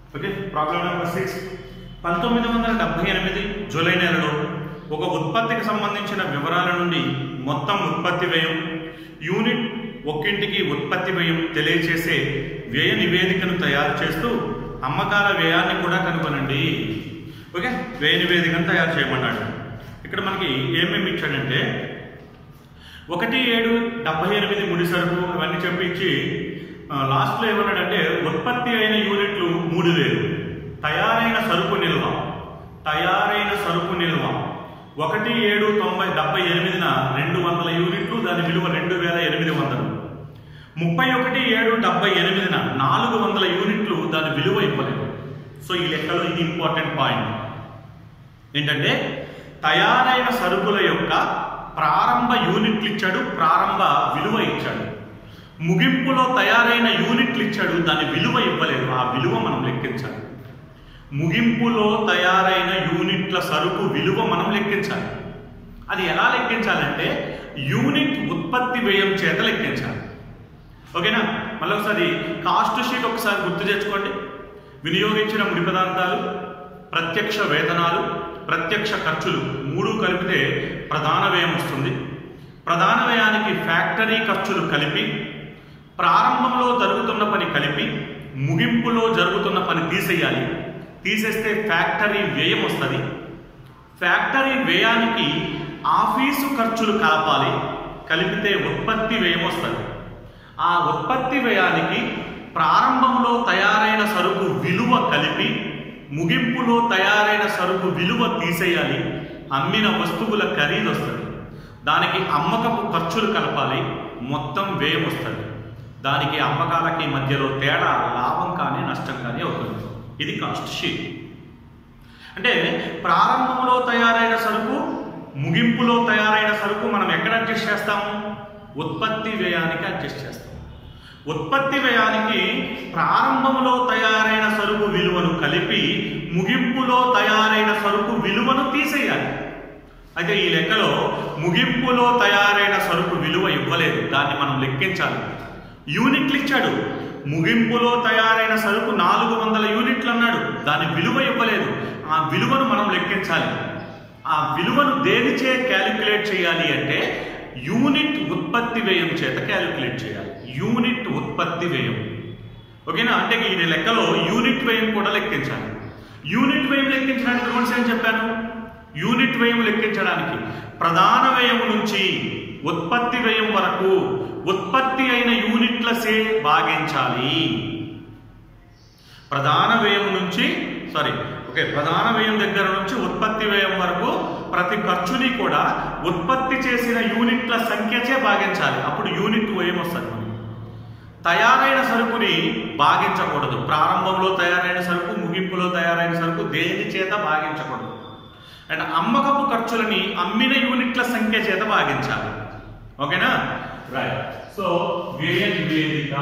Okay problem number six పంతొమ్మిది వందల డెబ్బై ఎనిమిది జూలై నెలలో ఒక ఉత్పత్తికి సంబంధించిన వివరాల నుండి మొత్తం ఉత్పత్తి వ్యయం యూనిట్ ఒక్కింటికి ఉత్పత్తి వ్యయం తెలియచేసే వ్యయ నివేదికను తయారు చేస్తూ అమ్మకాల వ్యయాన్ని కూడా కనుగొనండి ఓకే వ్యయ నివేదికను తయారు చేయమన్నాడు ఇక్కడ మనకి ఏమేమి ఇచ్చాడంటే ఒకటి ఏడు డెబ్బై ఎనిమిది ముడి సరుకు అవన్నీ చెప్పించి ఆ, లాస్ట్లో ఏమన్నాడంటే ఉత్పత్తి అయిన యూనిట్లు మూడు వేలు తయారైన సరుకు నిల్వ తయారైన సరుకు నిల్వ ఒకటి ఏడు తొంభై డెబ్బై ఎనిమిదిన రెండు వందల యూనిట్లు దాని విలువ రెండు వేల ఎనిమిది వందలు ముప్పై ఒకటి ఏడు డెబ్బై ఎనిమిదిన నాలుగు వందల యూనిట్లు దాని విలువ ఇవ్వలేదు సో ఈ లెక్కలో ఇది ఇంపార్టెంట్ పాయింట్ ఏంటంటే తయారైన సరుకుల యొక్క ప్రారంభ యూనిట్లు ఇచ్చాడు ప్రారంభ విలువ ఇచ్చాడు ముగింపులో తయారైన యూనిట్లు ఇచ్చాడు దాని విలువ ఇవ్వలేదు ఆ విలువ మనం లెక్కించాలి ముగింపులో తయారైన యూనిట్ల సరుకు విలువ మనం లెక్కించాలి అది ఎలా లెక్కించాలంటే యూనిట్ ఉత్పత్తి వ్యయం చేత లెక్కించాలి ఓకేనా మళ్ళీ ఒకసారి కాస్ట్ షీట్ ఒకసారి గుర్తు తెచ్చుకోండి వినియోగించిన ముడి పదార్థాలు ప్రత్యక్ష వేతనాలు ప్రత్యక్ష ఖర్చులు మూడు కలిపితే ప్రధాన వ్యయం వస్తుంది ప్రధాన వ్యయానికి ఫ్యాక్టరీ ఖర్చులు కలిపి ప్రారంభంలో జరుగుతున్న పని కలిపి ముగింపులో జరుగుతున్న పని తీసేయాలి తీసేస్తే ఫ్యాక్టరీ వ్యయం వస్తుంది ఫ్యాక్టరీ వ్యయానికి ఆఫీసు ఖర్చులు కలపాలి కలిపితే ఉత్పత్తి వ్యయం వస్తుంది ఆ ఉత్పత్తి వ్యయానికి ప్రారంభంలో తయారైన సరుకు విలువ కలిపి ముగింపులో తయారైన సరుకు విలువ తీసేయాలి అమ్మిన వస్తువుల ఖరీదు వస్తుంది దానికి అమ్మకపు ఖర్చులు కలపాలి మొత్తం వ్యయం వస్తుంది దానికి అమ్మకాలకి మధ్యలో తేడా లాభం కానీ నష్టం కానీ అవుతుంది ఇది కాస్ట్ షీట్ అంటే ప్రారంభంలో తయారైన సరుకు ముగింపులో తయారైన సరుకు మనం ఎక్కడ అడ్జస్ట్ చేస్తాము ఉత్పత్తి వ్యయానికి అడ్జస్ట్ చేస్తాం ఉత్పత్తి వ్యయానికి ప్రారంభంలో తయారైన సరుకు విలువను కలిపి ముగింపులో తయారైన సరుకు విలువను తీసేయాలి అయితే ఈ లెక్కలో ముగింపులో తయారైన సరుకు విలువ ఇవ్వలేదు దాన్ని మనం లెక్కించాలి యూనిట్లు ఇచ్చాడు ముగింపులో తయారైన సరుకు నాలుగు వందల యూనిట్లు అన్నాడు దాని విలువ ఇవ్వలేదు ఆ విలువను మనం లెక్కించాలి ఆ విలువను దేనిచే క్యాలిక్యులేట్ చేయాలి అంటే యూనిట్ ఉత్పత్తి వ్యయం చేత క్యాలిక్యులేట్ చేయాలి యూనిట్ ఉత్పత్తి వ్యయం ఓకేనా అంటే ఈ లెక్కలో యూనిట్ వ్యయం కూడా లెక్కించాలి యూనిట్ వ్యయం లెక్కించడానికి రివర్స్ ఏం చెప్పాను యూనిట్ వ్యయం లెక్కించడానికి ప్రధాన వ్యయం నుంచి ఉత్పత్తి వ్యయం వరకు ఉత్పత్తి అయిన యూనిట్లసే భాగించాలి ప్రధాన వ్యయం నుంచి సారీ ఓకే ప్రధాన వ్యయం దగ్గర నుంచి ఉత్పత్తి వ్యయం వరకు ప్రతి ఖర్చుని కూడా ఉత్పత్తి చేసిన యూనిట్ల సంఖ్యచే భాగించాలి అప్పుడు యూనిట్ వ్యయం వస్తుంది మనకి. తయారైన సరుకుని భాగించకూడదు ప్రారంభంలో తయారైన సరుకు ముగింపులో తయారైన సరుకు దేని చేత భాగించకూడదు అండ్ అమ్మకపు ఖర్చులని అమ్మిన యూనిట్ల సంఖ్య చేత భాగించాలి ఓకేనా రైట్ సో వ్యయ నివేదిక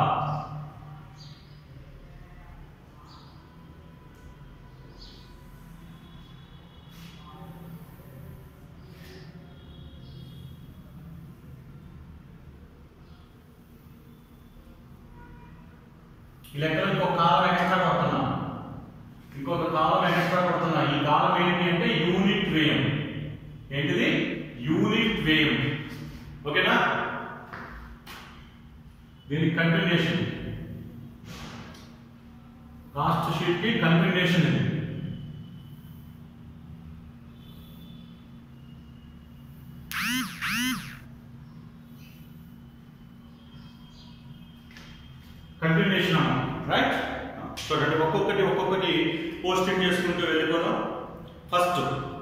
ఈ లెక్కలో ఇంకొక కాలం ఎక్స్ట్రా కొడుతున్నా ఇంకొక కాలం ఎక్స్ట్రా కొడుతున్నా ఈ కాలం ఏంటి అంటే యూనిట్ వ్యయం ఏంటిది యూనిట్ వ్యయం ఓకేనా దీని కంటిన్యూషన్ కాస్ట్ షీట్ కి కంటిన్యూషన్ ఇది కంటిన్యూషన్ రైట్ చూడండి ఒక్కొక్కటి ఒక్కొక్కటి పోస్టింగ్ చేసుకుంటూ వెళ్ళిపోదాం ఫస్ట్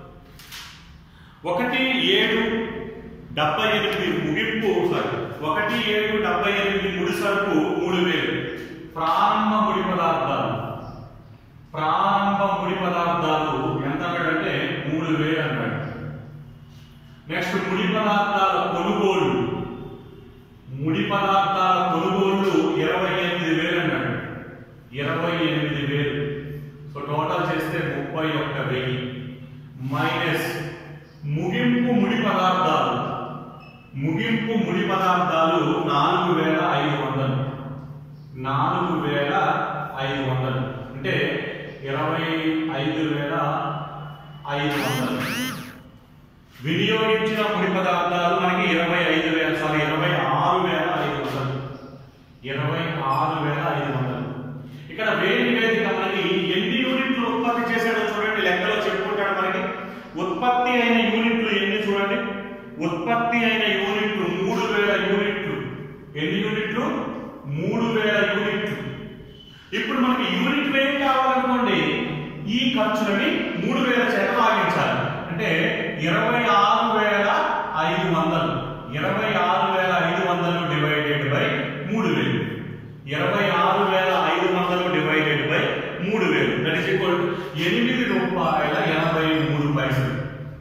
ఒకటి ఏడు డెబ్బై ఎనిమిది ముగింపు సారీ ఒకటి ఏడు డెబ్బై ఎనిమిది ముడి సరుకు మూడు వేలు ప్రారంభ ముడి పదార్థాలు ప్రారంభ ముడి పదార్థాలు ఎంత అన్నాడంటే మూడు వేలు అన్నాడు నెక్స్ట్ ముడి పదార్థాల కొనుగోలు ముడి పదార్థాల కొనుగోళ్లు ఇరవై ఎనిమిది వేలు అన్నాడు ఇరవై ఎనిమిది వేలు సో టోటల్ చేస్తే ముప్పై ఒక్క వెయ్యి మైనస్ ముగింపు ముడి పదార్థాలు ముగింపు ముడి పదార్థాలు నాలుగు వేల ఐదు వందలు నాలుగు వేల ఐదు వందలు అంటే ఇరవై ఐదు వేల ఐదు వందలు వినియోగించిన ముడి పదార్థాలు మనకి ఇరవై ఐదు వేల సారీ ఇరవై ఆరు వేల ఐదు వందలు ఇరవై ఆరు వేల ఐదు వందలు ఇక్కడ వేడి నివేదిక మనకి ఎన్ని యూనిట్లు ఉత్పత్తి చేశాడో చూడండి లెక్కలో చెప్పుకుంటాడు మనకి ఉత్పత్తి అయిన యూనిట్లు ఎన్ని చూడండి ఉత్పత్తి అయిన యూనిట్లు మూడు వేల యూనిట్లు ఎన్ని యూనిట్లు మూడు వేల యూనిట్లు ఇప్పుడు మనకి యూనిట్ వ్యయం కావాలనుకోండి ఈ ఖర్చులని మూడు వేల చేత భాగించాలి అంటే ఇరవై ఆరు వేల ఐదు వందలు ఇరవై ఆరు వేల ఐదు వందలు డివైడెడ్ బై మూడు వేలు ఇరవై ఆరు వేల ఐదు వందలు డివైడెడ్ బై మూడు వేలు దట్ ఇస్ ఈక్వల్ ఎనిమిది రూపాయల ఎనభై మూడు పైసలు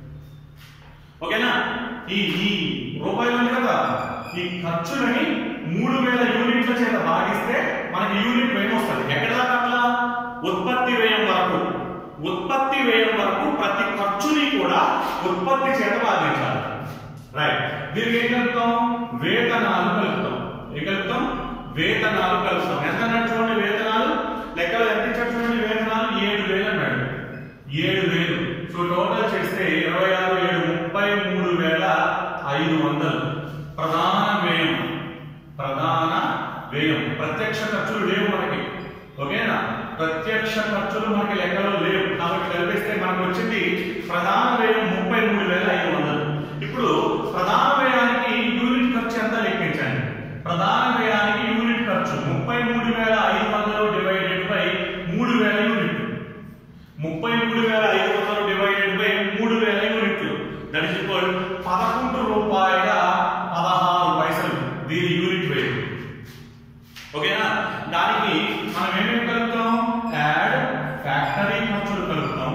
ఓకేనా ఈ ఈ రూపాయలు ఉంది కదా ఈ ఖర్చులని మూడు వేల యూనిట్ల చేత భాగిస్తే మనకి యూనిట్ వ్యయం వస్తుంది ఎక్కడ దాకా అట్లా ఉత్పత్తి వ్యయం వరకు ఉత్పత్తి వ్యయం వరకు ప్రతి ఖర్చుని కూడా ఉత్పత్తి చేత భాగించాలి రైట్ దీనికి ఏం కలుపుతాం వేతనాలు కలుపుతాం ఏం కలుపుతాం వేతనాలు కలుపుతాం ఎంత అన్నాడు చూడండి వేతనాలు లెక్కలు ఎంత ఇచ్చాడు చూడండి వేతనాలు ఏడు వేలు అన్నాడు ఏడు వేలు సో టోటల్ చేస్తే ఇరవై ఆరు ఏడు ముప్పై మూడు వేల ఐదు వందలు ప్రధాన వ్యయం ప్రధాన వ్యయం ప్రత్యక్ష ఖర్చులు లేవు మనకి ఓకేనా ప్రత్యక్ష ఖర్చులు మనకి లెక్కలో లేవు కాబట్టి కలిపిస్తే మనకు వచ్చింది ప్రధాన వ్యయం ముప్పై మూడు వేల ఐదు వందలు ఇప్పుడు ప్రధాన వ్యయానికి యూనిట్ ఖర్చు ఎంత లెక్కించండి ప్రధాన వ్యయానికి యూనిట్ ఖర్చు ముప్పై మూడు వేల ఐదు వందలు డివైడెడ్ బై మూడు వేల యూనిట్లు ముప్పై మూడు వేల ఐదు వందలు డివైడెడ్ బై మూడు వేల యూనిట్లు దట్ ఇస్ ఈక్వల్ పదకొండు రూపాయల పదహారు పైసలు దీని యూనిట్ వ్యయం ఓకేనా దానికి మనం ఏమేమి కలుపుతాం యాడ్ ఫ్యాక్టరీ ఖర్చులు కలుపుతాం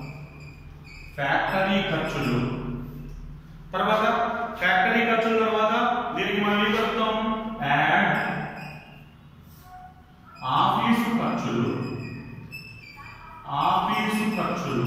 ఫ్యాక్టరీ ఖర్చులు తర్వాత ఫ్యాక్టరీ ఖర్చుల తర్వాత దీనికి మనం ఏం కలుపుతాం యాడ్ ఆఫీసు ఖర్చులు ఆఫీసు ఖర్చులు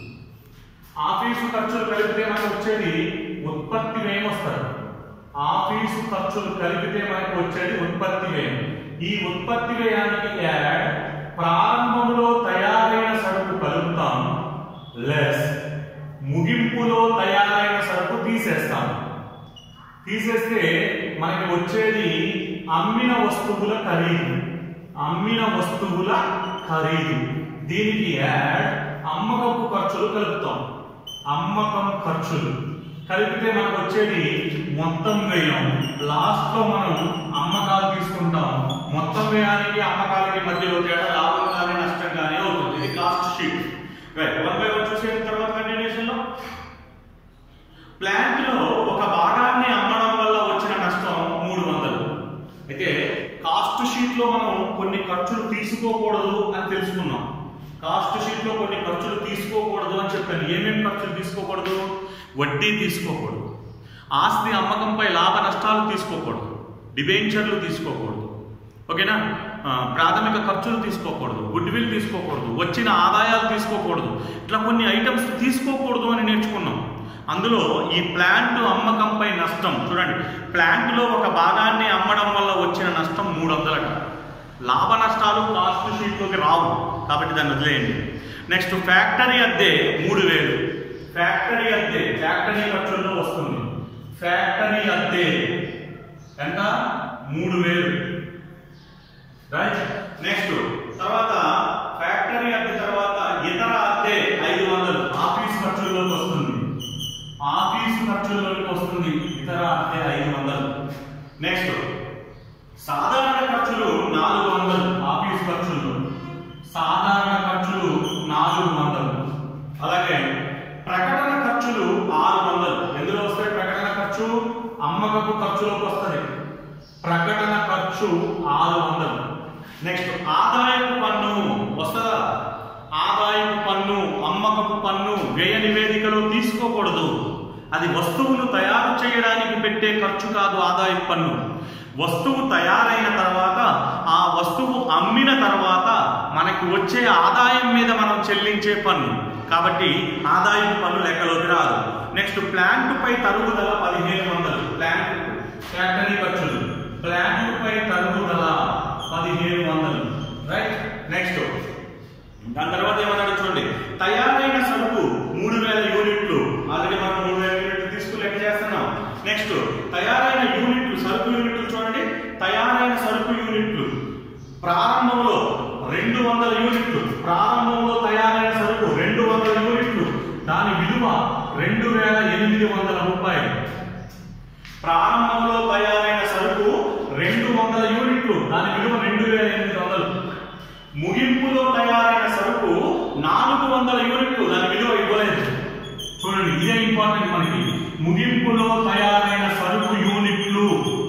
ఆఫీసు ఖర్చులు కలిపితే మనకు వచ్చేది ఉత్పత్తి వ్యయం వస్తుంది ఆఫీసు ఖర్చులు కలిపితే మనకు వచ్చేది ఉత్పత్తి వ్యయం ఈ ఉత్పత్తి వ్యయానికి యాడ్ ప్రారంభంలో తయారైన సరుకు కలుపుతాం లెస్ ముగింపులో తయారైన సరుకు తీసేస్తాం తీసేస్తే మనకి వచ్చేది అమ్మిన వస్తువుల ఖరీదు అమ్మిన వస్తువుల ఖరీదు దీనికి యాడ్ అమ్మకపు ఖర్చులు కలుపుతాం అమ్మకం ఖర్చులు కలిపితే మనకు వచ్చేది మొత్తం వ్యయం లాస్ట్ లో మనం అమ్మకాలు తీసుకుంటాం మొత్తం వ్యయానికి అమ్మకాలకి మధ్యలో తేడా లాభం కానీ నష్టం కానీ అవుతుంది ఇది cost sheet right one by one చూసే తర్వాత కంటిన్యూషన్ లో ప్లాంట్ లో ఒక భాగాన్ని అమ్మడం వల్ల వచ్చిన నష్టం మూడు వందలు అయితే కాస్ట్ షీట్ లో మనం కొన్ని ఖర్చులు తీసుకోకూడదు అని తెలుసుకున్నాం కాస్ట్ షీట్ లో కొన్ని ఖర్చులు తీసుకోకూడదు అని చెప్పాను ఏమేమి ఖర్చులు తీసుకోకూడదు వడ్డీ తీసుకోకూడదు ఆస్తి అమ్మకంపై లాభ నష్టాలు తీసుకోకూడదు డిబెంచర్లు తీసుకోకూడదు ఓకేనా ఆ, ప్రాథమిక ఖర్చులు తీసుకోకూడదు గుడ్ విల్ తీసుకోకూడదు వచ్చిన ఆదాయాలు తీసుకోకూడదు ఇట్లా కొన్ని ఐటమ్స్ తీసుకోకూడదు అని నేర్చుకున్నాం అందులో ఈ ప్లాంట్ అమ్మకంపై నష్టం చూడండి ప్లాంట్లో ఒక భాగాన్ని అమ్మడం వల్ల వచ్చిన నష్టం మూడు వందలట లాభ నష్టాలు కాస్ట్ షీట్లోకి రావు కాబట్టి దాన్ని వదిలేయండి నెక్స్ట్ ఫ్యాక్టరీ అద్దె మూడు వేలు ఫ్యాక్టరీ అద్దె ఫ్యాక్టరీ ఖర్చుల్లో వస్తుంది ఫ్యాక్టరీ అద్దె ఎంత మూడు వేలు రైట్ నెక్స్ట్ తర్వాత ఫ్యాక్టరీ అద్దె తర్వాత ఇతర అద్దె ఐదు వందలు ఆఫీస్ ఖర్చుల్లోకి వస్తుంది ఆఫీస్ ఖర్చుల్లోకి వస్తుంది ఇతర అద్దె ఐదు వందలు నెక్స్ట్ సాధారణ ఖర్చులు నాలుగు వందలు ఆఫీస్ ఖర్చులు సాధారణ ఖర్చులు నాలుగు వందలు అలాగే ప్రకటన ఖర్చులు ఆరు వందలు ఎందులో వస్తాయి ప్రకటన ఖర్చు అమ్మకపు ఖర్చులోకి వస్తుంది ప్రకటన ఖర్చు ఆరు వందలు నెక్స్ట్ ఆదాయపు పన్ను వస్తుందా ఆదాయపు పన్ను అమ్మకపు పన్ను వ్యయ నివేదికలో తీసుకోకూడదు అది వస్తువును తయారు చేయడానికి పెట్టే ఖర్చు కాదు ఆదాయపు పన్ను వస్తువు తయారైన తర్వాత ఆ వస్తువు అమ్మిన తర్వాత మనకి వచ్చే ఆదాయం మీద మనం చెల్లించే పన్ను కాబట్టి ఆదాయపు పన్ను లెక్కలోకి రాదు నెక్స్ట్ ప్లాంట్ పై తరుగుదల పదిహేను వందలు ప్లాంట్ ఫ్యాక్టరీ ఖర్చులు ప్లాంట్ పై తరుగుదల పదిహేను వందలు రైట్ నెక్స్ట్ దాని తర్వాత సరుకు యూనిట్లు ప్రారంభంలో రెండు వందల యూనిట్లు ప్రారంభంలో తయారైన సరుకు రెండు వందల యూనిట్లు దాని విలువ రెండు వేల ఎనిమిది వందల రూపాయలు ప్రారంభంలో తయారైన సరుకు రెండు వందల యూనిట్లు దాని విలువ రెండు వేల ఎనిమిది వందలు ముగింపులో తయారైన సరుకు నాలుగు వందల యూనిట్లు దాని విలువ ఇవ్వలేదు చూడండి ఇదే ఇంపార్టెంట్ మనకి ముగింపులో తయారైన సరుకు యూనిట్లు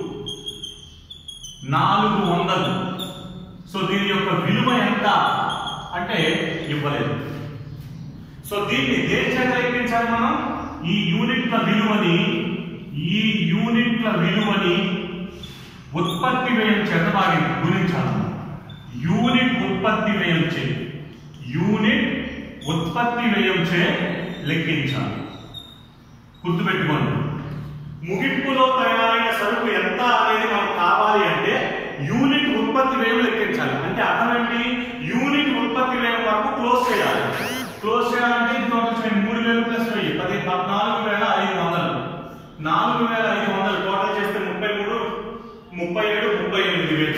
నాలుగు వందలు సో దీని యొక్క విలువ ఎంత అంటే ఇవ్వలేదు సో దీన్ని దేని చేత లెక్కించాలి మనం ఈ యూనిట్ల విలువని ఈ యూనిట్ల విలువని ఉత్పత్తి వ్యయం చేత బాగా గుణించాలి యూనిట్ ఉత్పత్తి వ్యయం చే యూనిట్ ఉత్పత్తి వ్యయం చే లెక్కించాలి గుర్తుపెట్టుకోండి ముగింపులో తయారైన సరుకు ఎంత అనేది మనకు కావాలి అంటే యూనిట్ ఉత్పత్తి వ్యయం లెక్కించాలి అంటే అర్థం ఏంటి యూనిట్ ఉత్పత్తి వ్యయం వరకు క్లోజ్ చేయాలి క్లోజ్ చేయాలంటే ఇది టోటల్ చేయండి మూడు వేలు ప్లస్ వెయ్యి పది పద్నాలుగు వేల ఐదు వందలు నాలుగు వేల ఐదు వందలు టోటల్ చేస్తే ముప్పై మూడు ముప్పై ఏడు ముప్పై ఎనిమిది వేలు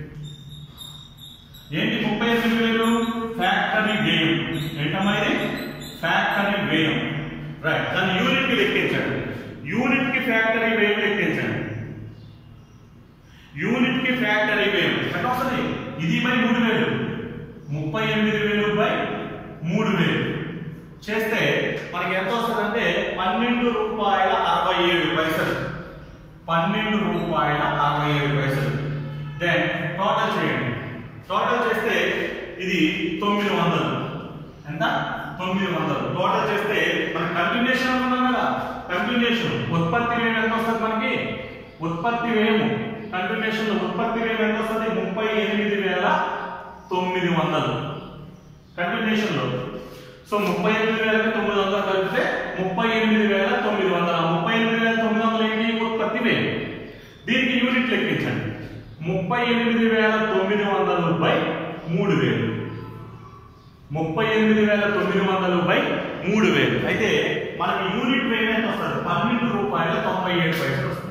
ఏంటి ముప్పై ఎనిమిది వేలు ఫ్యాక్టరీ వ్యయం ఏంటమ్మా ఇది ఫ్యాక్టరీ వ్యయం రైట్ దాన్ని యూనిట్ కి లెక్కించండి యూనిట్ కి ఫ్యాక్టరీ వ్యయం లెక్కించండి యూనిట్ కి ఫ్యాక్టరీ వ్యయం ఎంత వస్తుంది ఇది బై మూడు వేలు ముప్పై ఎనిమిది వేలు బై మూడు వేలు చేస్తే మనకి ఎంత వస్తుందంటే పన్నెండు రూపాయల అరవై ఏడు పైసలు పన్నెండు రూపాయల అరవై ఏడు పైసలు దెన్ టోటల్ చేయండి టోటల్ చేస్తే ఇది తొమ్మిది వందలు ఎంత తొమ్మిది వందలు టోటల్ చేస్తే మన కంటిన్యూషన్ అనుకున్నాం కదా కంటిన్యూషన్ ఉత్పత్తి వ్యయం ఎంత వస్తుంది మనకి ఉత్పత్తి వ్యయము కంటిన్యూషన్ లో ఉత్పత్తి వ్యయం ఎంత వస్తుంది ముప్పై ఎనిమిది వేల తొమ్మిది వందలు కంటిన్యూషన్ లో సో ముప్పై ఎనిమిది వేలకు తొమ్మిది వందలు కలిపితే ముప్పై ఎనిమిది వేల తొమ్మిది వందల ముప్పై ఎనిమిది వేల తొమ్మిది వందలు ఏంటి ఉత్పత్తి వ్యయం దీనికి యూనిట్ లెక్కించండి ముప్పై ఎనిమిది వేల తొమ్మిది వందలు బై మూడు వేలు ముప్పై ఎనిమిది వేల తొమ్మిది వందలు బై మూడు వేలు అయితే మనకి యూనిట్ వ్యయం ఎంత వస్తుంది పన్నెండు రూపాయల తొంభై ఏడు పైసలు వస్తుంది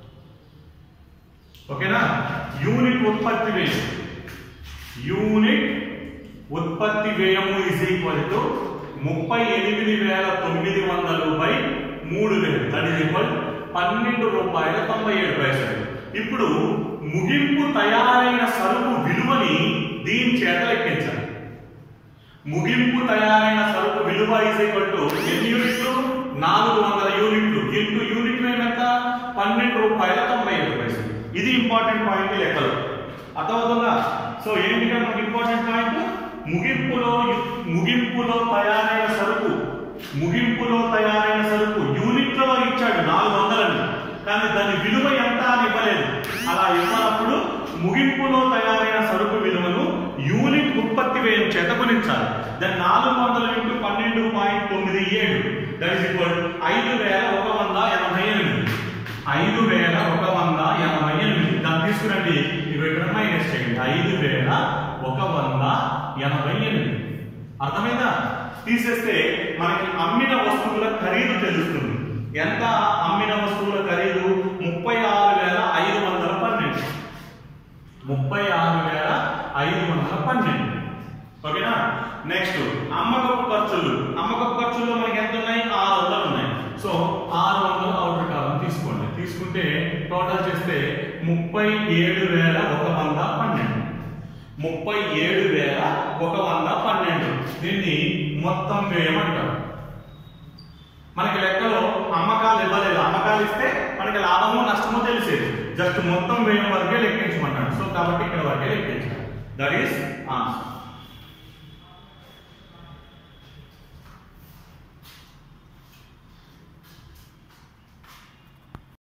ఓకేనా యూనిట్ ఉత్పత్తి వ్యయం యూనిట్ ఉత్పత్తి వ్యయము ఇస్ ఈక్వల్ టు ముప్పై ఎనిమిది వేల తొమ్మిది వందలు బై మూడు వేలు దట్ ఈస్ ఈక్వల్ పన్నెండు రూపాయల తొంభై ఏడు పైసలు ఇప్పుడు ముగింపు తయారైన సరుకు విలువని దీని చేత లెక్కించాలి ముగింపు తయారైన సరుకు విలువ ఇస్ ఈక్వల్ టు ఎన్ని యూనిట్లు నాలుగు వందల యూనిట్లు ఇంటూ యూనిట్ వ్యయం ఎంత పన్నెండు రూపాయల తొంభై ఏడు పైసలు ఇది ఇంపార్టెంట్ పాయింట్ లెక్కలు అర్థమవుతుందా సో ఏంటి మనకి ఇంపార్టెంట్ పాయింట్ ముగింపులో ముగింపులో తయారైన సరుకు ముగింపులో తయారైన సరుకు యూనిట్లో ఇచ్చాడు నాలుగు వందలని కానీ దాని విలువ ఎంత అని ఇవ్వలేదు అలా ఇవ్వనప్పుడు ముగింపులో తయారైన సరుకు విలువను యూనిట్ ఉత్పత్తి వ్యయం చేత గుణించాలి దాని నాలుగు వందల ఇంటూ పన్నెండు పాయింట్ తొమ్మిది ఏడు దట్ ఈస్ ఈక్వల్ ఐదు వేల ఒక వంద ఎనభై ఎనిమిది ఐదు వేల ఒక వంద ఎనభై ఎనిమిది దాన్ని తీసుకురండి ఇవి ఇక్కడ మైనస్ చేయండి ఐదు వేల ఒక వంద ఎనభై ఎనిమిది అర్థమైందా తీసేస్తే మనకి అమ్మిన వస్తువుల ఖరీదు తెలుస్తుంది ఎంత అమ్మిన వస్తువుల ఖరీదు ముప్పై ఆరు వేల ఐదు వందల పన్నెండు ముప్పై ఆరు వేల ఐదు వందల పన్నెండు ఓకేనా నెక్స్ట్ అమ్మకపు ఖర్చులు అమ్మకపు ఖర్చుల్లో మనకి ఎంత ఉన్నాయి ఆరు వందలు ఉన్నాయి సో ఆరు వందలు అవుటర్ కాలం తీసుకోండి తీసుకుంటే టోటల్ చేస్తే ముప్పై ఏడు వేల ఒక వంద పన్నెండు ముప్పై ఏడు వేల ఒక వంద పన్నెండు దీన్ని మొత్తం వ్యయం అంటారు మనకి లెక్కలో అమ్మకాలు ఇవ్వలేదు అమ్మకాలు ఇస్తే మనకి లాభమో నష్టమో తెలిసేది జస్ట్ మొత్తం వ్యయం వరకే లెక్కించమంటాడు సో కాబట్టి ఇక్కడ వరకే లెక్కించాలి దట్ ఈస్ ఆన్సర్